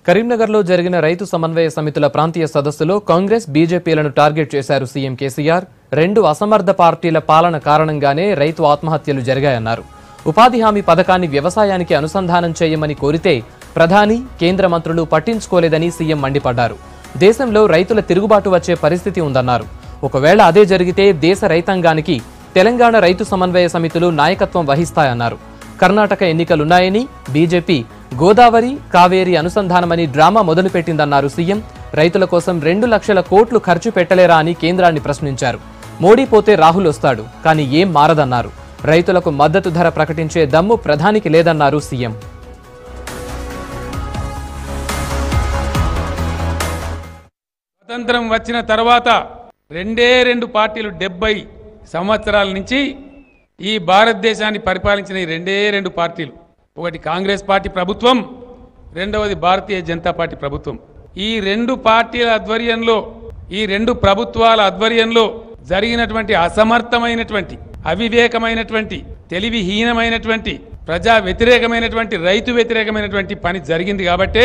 కరీంనగర్లో జరిగిన రైతు సమన్వయ సమితుల ప్రాంతీయ సదస్సులో కాంగ్రెస్ బీజేపీలను టార్గెట్ చేశారు సీఎం కేసీఆర్ రెండు అసమర్థ పార్టీల పాలన కారణంగానే రైతు ఆత్మహత్యలు జరిగాయన్నారు ఉపాధి హామీ పథకాన్ని వ్యవసాయానికి అనుసంధానం చేయమని కోరితే ప్రధాని కేంద్ర మంత్రులు పట్టించుకోలేదని సీఎం మండిపడ్డారు దేశంలో రైతుల తిరుగుబాటు వచ్చే పరిస్థితి ఉందన్నారు ఒకవేళ అదే జరిగితే దేశ రైతాంగానికి తెలంగాణ రైతు సమన్వయ సమితులు నాయకత్వం వహిస్తాయన్నారు కర్ణాటక ఎన్నికలున్నాయని బీజేపీ గోదావరి కావేరి అనుసంధానమని డ్రామా మొదలుపెట్టిందన్నారు సీఎం రైతుల కోసం రెండు లక్షల కోట్లు ఖర్చు పెట్టలేరా అని కేంద్రాన్ని ప్రశ్నించారు మోడీ పోతే రాహుల్ వస్తాడు కానీ ఏం మారదన్నారు రైతులకు మద్దతు ధర ప్రకటించే దమ్ము ప్రధానికి లేదన్నారు సీఎం స్వతంత్రం వచ్చిన తర్వాత రెండే రెండు పార్టీలు డెబ్బై సంవత్సరాల నుంచి ఈ భారతదేశాన్ని పరిపాలించిన ఈ రెండే రెండు పార్టీలు ఒకటి కాంగ్రెస్ పార్టీ ప్రభుత్వం రెండవది భారతీయ జనతా పార్టీ ప్రభుత్వం ఈ రెండు పార్టీల ఆధ్వర్యంలో ఈ రెండు ప్రభుత్వాల ఆధ్వర్యంలో జరిగినటువంటి అసమర్థమైనటువంటి అవివేకమైనటువంటి తెలివిహీనమైనటువంటి ప్రజా వ్యతిరేకమైనటువంటి రైతు వ్యతిరేకమైనటువంటి పని జరిగింది కాబట్టే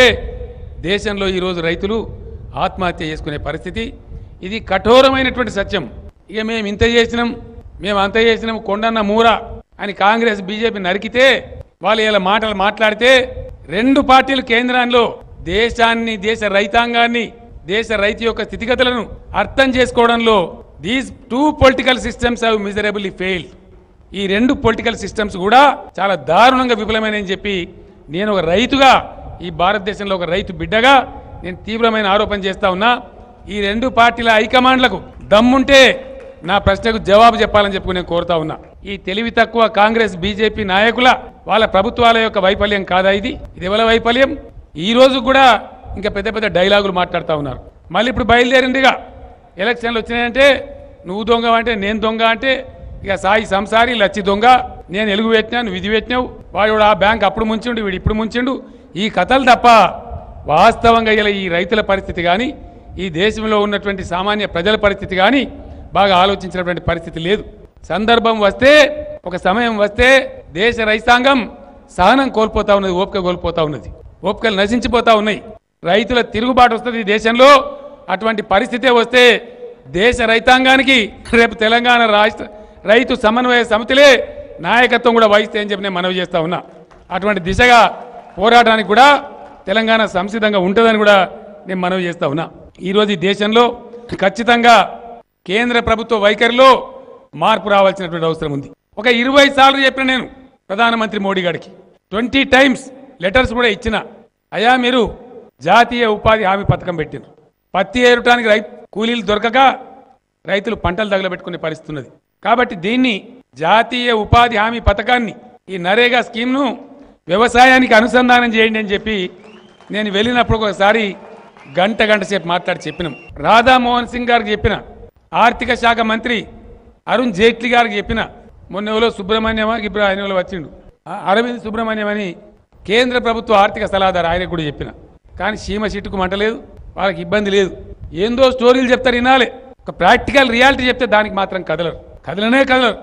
దేశంలో ఈరోజు రైతులు ఆత్మహత్య చేసుకునే పరిస్థితి ఇది కఠోరమైనటువంటి సత్యం ఇక మేము ఇంత చేసినాం మేము అంత చేసినాం కొండన్న మూర అని కాంగ్రెస్ బీజేపీ నరికితే వాళ్ళు ఇలా మాటలు మాట్లాడితే రెండు పార్టీలు కేంద్రంలో దేశాన్ని దేశ రైతాంగాన్ని దేశ రైతు యొక్క స్థితిగతులను అర్థం చేసుకోవడంలో these two political systems have miserably fail ఈ రెండు పొలిటికల్ సిస్టమ్స్ కూడా చాలా దారుణంగా విఫలమైనని చెప్పి నేను ఒక రైతుగా ఈ భారతదేశంలో ఒక రైతు బిడ్డగా నేను తీవ్రమైన ఆరోపణ చేస్తా ఉన్నా ఈ రెండు పార్టీల హైకమాండ్లకు దమ్ముంటే నా ప్రశ్నకు జవాబు చెప్పాలని చెప్పి నేను కోరుతా ఉన్నా ఈ తెలివి తక్కువ కాంగ్రెస్ బీజేపీ నాయకుల వాళ్ళ ప్రభుత్వాల యొక్క వైఫల్యం కాదా ఇది ఇది ఎవరి వైఫల్యం ఈ రోజు కూడా ఇంకా పెద్ద పెద్ద డైలాగులు మాట్లాడుతూ ఉన్నారు మళ్ళీ ఇప్పుడు బయలుదేరిందిగా ఎలక్షన్లు వచ్చినాయంటే నువ్వు దొంగ అంటే నేను దొంగ అంటే ఇక సాయి సంసారి లచ్చి దొంగ నేను ఎలుగు పెట్టినా నువ్వు ఇది పెట్టినావు వాడు ఆ బ్యాంక్ అప్పుడు ముంచిండు వీడు ఇప్పుడు ముంచిండు ఈ కథలు తప్ప వాస్తవంగా ఇలా ఈ రైతుల పరిస్థితి కానీ ఈ దేశంలో ఉన్నటువంటి సామాన్య ప్రజల పరిస్థితి కానీ బాగా ఆలోచించినటువంటి పరిస్థితి లేదు సందర్భం వస్తే ఒక సమయం వస్తే దేశ రైతాంగం సహనం కోల్పోతా ఉన్నది ఓపిక కోల్పోతా ఉన్నది ఓపికలు నశించిపోతా ఉన్నాయి రైతుల తిరుగుబాటు వస్తుంది ఈ దేశంలో అటువంటి పరిస్థితే వస్తే దేశ రైతాంగానికి రేపు తెలంగాణ రాష్ట్ర రైతు సమన్వయ సమితిలే నాయకత్వం కూడా వహిస్తాయని చెప్పి నేను మనవి చేస్తా ఉన్నా అటువంటి దిశగా పోరాటానికి కూడా తెలంగాణ సంసిద్ధంగా ఉంటుందని కూడా నేను మనవి చేస్తా ఉన్నా ఈరోజు ఈ దేశంలో ఖచ్చితంగా కేంద్ర ప్రభుత్వ వైఖరిలో మార్పు రావాల్సినటువంటి అవసరం ఉంది ఒక ఇరవై సార్లు చెప్పిన నేను ప్రధానమంత్రి మోడీ గారికి ట్వంటీ టైమ్స్ లెటర్స్ కూడా ఇచ్చిన అయా మీరు జాతీయ ఉపాధి హామీ పథకం పెట్టినారు పత్తి ఏరటానికి రై కూలీలు దొరకక రైతులు పంటలు తగలబెట్టుకునే పరిస్థితి ఉన్నది కాబట్టి దీన్ని జాతీయ ఉపాధి హామీ పథకాన్ని ఈ నరేగా స్కీమ్ను వ్యవసాయానికి అనుసంధానం చేయండి అని చెప్పి నేను వెళ్ళినప్పుడు ఒకసారి గంట గంట సేపు మాట్లాడి చెప్పినాం రాధామోహన్ సింగ్ గారికి చెప్పిన ఆర్థిక శాఖ మంత్రి అరుణ్ జైట్లీ గారికి చెప్పిన మొన్న ఎవరో సుబ్రహ్మణ్యమా ఇప్పుడు ఆయన ఎవరో వచ్చిండు ఆ, అరవింద్ సుబ్రహ్మణ్యం అని కేంద్ర ప్రభుత్వ ఆర్థిక సలహాదారు ఆయనకు కూడా చెప్పిన కానీ సీమ చిట్టుకు మంటలేదు వాళ్ళకి ఇబ్బంది లేదు ఏందో స్టోరీలు చెప్తారు వినాలి ఒక ప్రాక్టికల్ రియాలిటీ చెప్తే దానికి మాత్రం కదలరు కదలనే కదలరు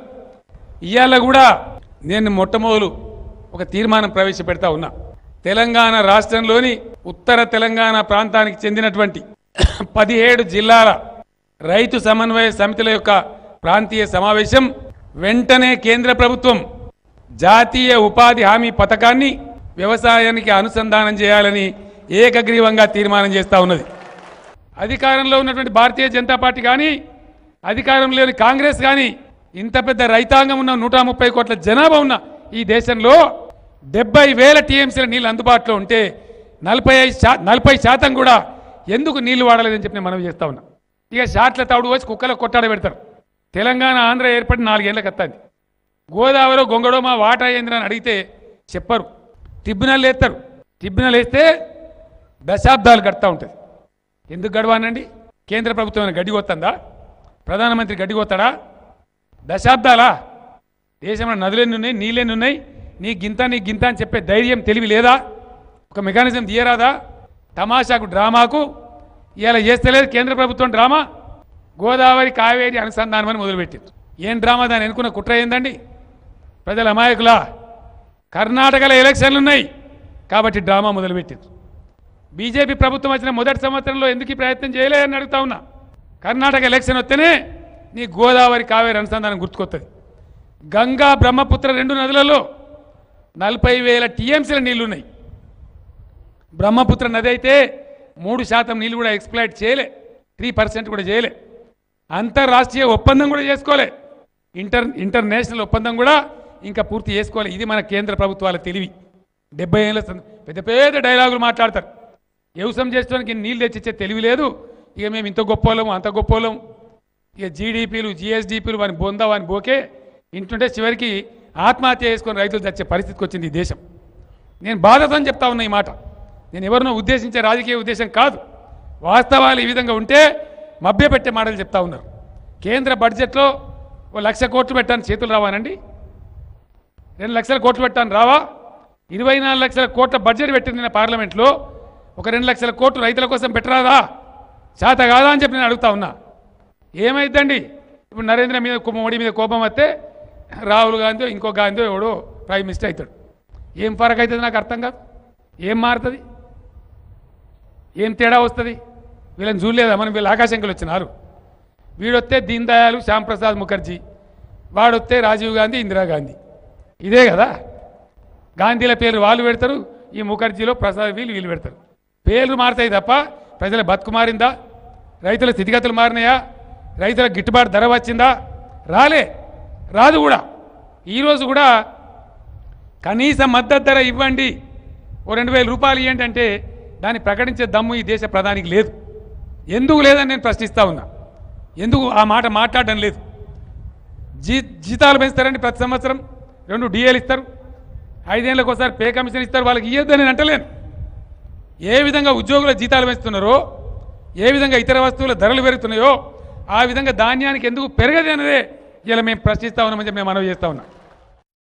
ఇవాళ కూడా నేను మొట్టమొదలు ఒక తీర్మానం ప్రవేశపెడతా ఉన్నా తెలంగాణ రాష్ట్రంలోని ఉత్తర తెలంగాణ ప్రాంతానికి చెందినటువంటి పదిహేడు జిల్లాల రైతు సమన్వయ సమితుల యొక్క ప్రాంతీయ సమావేశం వెంటనే కేంద్ర ప్రభుత్వం జాతీయ ఉపాధి హామీ పథకాన్ని వ్యవసాయానికి అనుసంధానం చేయాలని ఏకగ్రీవంగా తీర్మానం చేస్తా ఉన్నది అధికారంలో ఉన్నటువంటి భారతీయ జనతా పార్టీ కానీ అధికారంలో లేని కాంగ్రెస్ కానీ ఇంత పెద్ద రైతాంగం ఉన్న నూట ముప్పై కోట్ల జనాభా ఉన్న ఈ దేశంలో డెబ్బై వేల టీఎంసీల నీళ్ళు అందుబాటులో ఉంటే నలభై ఐదు శా నలభై శాతం కూడా ఎందుకు నీళ్లు వాడలేదని చెప్పి నేను మనవి చేస్తా ఉన్నా ఇక షాట్ల తాడు వచ్చి కుక్కల కొట్టాడ పెడతారు తెలంగాణ ఆంధ్ర ఏర్పడి నాలుగేళ్లకు వస్తుంది గోదావరి గొంగడో మా వాటా ఏంద్ర అని అడిగితే చెప్పరు ట్రిబ్యునల్ వేస్తారు ట్రిబ్యునల్ వేస్తే దశాబ్దాలు గడతా ఉంటుంది ఎందుకు గడవానండి కేంద్ర ప్రభుత్వం ఏమైనా గడ్డి కొత్తందా ప్రధానమంత్రి గడ్డి కొత్తాడా దశాబ్దాలా దేశంలో నదులెన్ని ఉన్నాయి నీళ్ళెన్ని ఉన్నాయి నీ గింత నీ గింత అని చెప్పే ధైర్యం తెలివి లేదా ఒక మెకానిజం తీయరాదా తమాషాకు డ్రామాకు ఇలా చేస్తలేదు కేంద్ర ప్రభుత్వం డ్రామా గోదావరి కావేరి అనుసంధానం అని మొదలుపెట్టింది ఏం డ్రామా దాన్ని ఎన్నుకున్న కుట్ర ఏందండి ప్రజల అమాయకులా కర్ణాటకలో ఎలక్షన్లు ఉన్నాయి కాబట్టి డ్రామా మొదలుపెట్టింది బీజేపీ ప్రభుత్వం వచ్చిన మొదటి సంవత్సరంలో ఎందుకు ఈ ప్రయత్నం చేయలేదని అడుగుతా ఉన్నా కర్ణాటక ఎలక్షన్ వస్తేనే నీ గోదావరి కావేరి అనుసంధానం గుర్తుకొస్తుంది గంగా బ్రహ్మపుత్ర రెండు నదులలో నలభై వేల టీఎంసీల నీళ్లున్నాయి బ్రహ్మపుత్ర నది అయితే మూడు శాతం నీళ్ళు కూడా ఎక్స్ప్లాయిట్ చేయలే త్రీ పర్సెంట్ కూడా చేయలే అంతర్రాష్ట్రీయ ఒప్పందం కూడా చేసుకోలే ఇంటర్ ఇంటర్నేషనల్ ఒప్పందం కూడా ఇంకా పూర్తి చేసుకోవాలి ఇది మన కేంద్ర ప్రభుత్వాల తెలివి డెబ్బై ఏళ్ళ సంద- పెద్ద పెద్ద డైలాగులు మాట్లాడతారు వ్యవసాయం చేసుకోవడానికి నీళ్ళు తెచ్చిచ్చే తెలివి లేదు ఇక మేము ఇంత గొప్పోళ్ళము అంత గొప్పోళ్ళం ఇక జీడీపీలు జిఎస్డిపీలు వాని బొంద వాని బోకే ఇంటుంటే చివరికి ఆత్మహత్య చేసుకొని రైతులు చచ్చే పరిస్థితికి వచ్చింది ఈ దేశం నేను బాధతో చెప్తా ఉన్నా ఈ మాట నేను ఎవరినో ఉద్దేశించే రాజకీయ ఉద్దేశం కాదు వాస్తవాలు ఈ విధంగా ఉంటే మభ్యపెట్టే మాటలు చెప్తా ఉన్నారు కేంద్ర బడ్జెట్లో ఓ లక్ష కోట్లు పెట్టాను చేతులు రావానండి రెండు లక్షల కోట్లు పెట్టాను రావా ఇరవై నాలుగు లక్షల కోట్ల బడ్జెట్ పెట్టింది నా పార్లమెంట్లో ఒక రెండు లక్షల కోట్లు రైతుల కోసం పెట్టరాదా చేత కాదా అని చెప్పి నేను అడుగుతా ఉన్నా ఏమైందండి ఇప్పుడు నరేంద్ర మీద కో- మోడీ మీద కోపం వస్తే రాహుల్ గాంధీ ఇంకో గాంధీ ఎవడో ప్రైమ్ మినిస్టర్ అవుతాడు ఏం ఫరక్ అవుతుంది నాకు అర్థం కాదు ఏం మారుతుంది ఏం తేడా వస్తుంది వీళ్ళని చూడలేదా మనం వీళ్ళు ఆకాశంకలు వచ్చినారు వీడొస్తే దీన్ దయాలు శ్యాంప్రసాద్ ముఖర్జీ వాడొస్తే రాజీవ్ గాంధీ ఇందిరాగాంధీ ఇదే కదా గాంధీల పేర్లు వాళ్ళు పెడతారు ఈ ముఖర్జీలో ప్రసాద్ వీళ్ళు వీళ్ళు పెడతారు పేర్లు మారుతాయి తప్ప ప్రజల బతుకు మారిందా రైతుల స్థితిగతులు మారినాయా రైతుల గిట్టుబాటు ధర వచ్చిందా రాలే రాదు కూడా ఈరోజు కూడా కనీస మద్దతు ధర ఇవ్వండి ఓ రెండు వేల రూపాయలు ఇవ్వండి అంటే దాన్ని ప్రకటించే దమ్ము ఈ దేశ ప్రధానికి లేదు ఎందుకు లేదని నేను ప్రశ్నిస్తా ఉన్నా ఎందుకు ఆ మాట మాట్లాడడం లేదు జీ జీతాలు పెంచుతారండి ప్రతి సంవత్సరం రెండు డిఏలు ఇస్తారు ఐదేళ్ళకి ఒకసారి పే కమిషన్ ఇస్తారు వాళ్ళకి ఇవ్వద్దని నేను అంటలేను ఏ విధంగా ఉద్యోగుల జీతాలు పెంచుతున్నారో ఏ విధంగా ఇతర వస్తువుల ధరలు పెరుగుతున్నాయో ఆ విధంగా ధాన్యానికి ఎందుకు పెరగదు అనేదే ఇలా మేము ప్రశ్నిస్తా ఉన్నామని చెప్పి నేను మనవి చేస్తా ఉన్నా